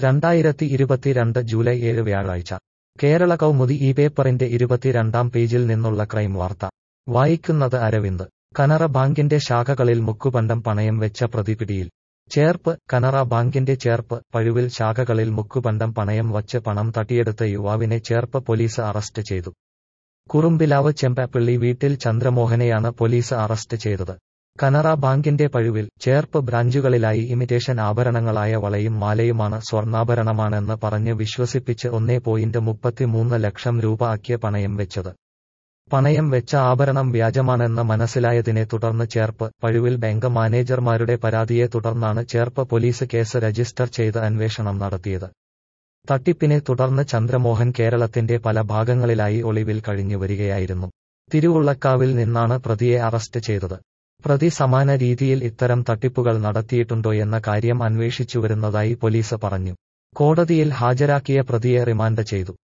രണ്ടായിരത്തി ഇരുപത്തിരണ്ട് ജൂലൈ ഏഴ് വ്യാഴാഴ്ച കേരള കൗമുദി ഈ പേപ്പറിന്റെ ഇരുപത്തിരണ്ടാം പേജിൽ നിന്നുള്ള ക്രൈം വാർത്ത വായിക്കുന്നത് അരവിന്ദ് കനറ ബാങ്കിന്റെ ശാഖകളിൽ മുക്കുപണ്ടം പണയം വെച്ച പ്രതി പിടിയിൽ ചേർപ്പ് കനറ ബാങ്കിന്റെ ചേർപ്പ് പഴുവിൽ ശാഖകളിൽ മുക്കുപണ്ടം പണയം വച്ച് പണം തട്ടിയെടുത്ത യുവാവിനെ ചേർപ്പ് പോലീസ് അറസ്റ്റ് ചെയ്തു കുറുമ്പിലാവ് ചെമ്പപ്പള്ളി വീട്ടിൽ ചന്ദ്രമോഹനെയാണ് പോലീസ് അറസ്റ്റ് ചെയ്തത് കനറ ബാങ്കിന്റെ പഴുവിൽ ചേർപ്പ് ബ്രാഞ്ചുകളിലായി ഇമിറ്റേഷൻ ആഭരണങ്ങളായ വളയും മാലയുമാണ് സ്വർണ്ണാഭരണമാണെന്ന് പറഞ്ഞ് വിശ്വസിപ്പിച്ച് ഒന്നേ പോയിന്റ് മുപ്പത്തിമൂന്ന് ലക്ഷം രൂപ ആക്കിയ പണയം വെച്ചത് പണയം വെച്ച ആഭരണം വ്യാജമാണെന്ന് മനസ്സിലായതിനെ തുടർന്ന് ചേർപ്പ് പഴുവിൽ ബാങ്ക് മാനേജർമാരുടെ പരാതിയെ തുടർന്നാണ് ചേർപ്പ് പോലീസ് കേസ് രജിസ്റ്റർ ചെയ്ത് അന്വേഷണം നടത്തിയത് തട്ടിപ്പിനെ തുടർന്ന് ചന്ദ്രമോഹൻ കേരളത്തിന്റെ പല ഭാഗങ്ങളിലായി ഒളിവിൽ കഴിഞ്ഞു വരികയായിരുന്നു തിരുവുള്ളക്കാവിൽ നിന്നാണ് പ്രതിയെ അറസ്റ്റ് ചെയ്തത് പ്രതി സമാന രീതിയിൽ ഇത്തരം തട്ടിപ്പുകൾ നടത്തിയിട്ടുണ്ടോയെന്ന കാര്യം അന്വേഷിച്ചുവരുന്നതായി പോലീസ് പറഞ്ഞു കോടതിയിൽ ഹാജരാക്കിയ പ്രതിയെ റിമാൻഡ് ചെയ്തു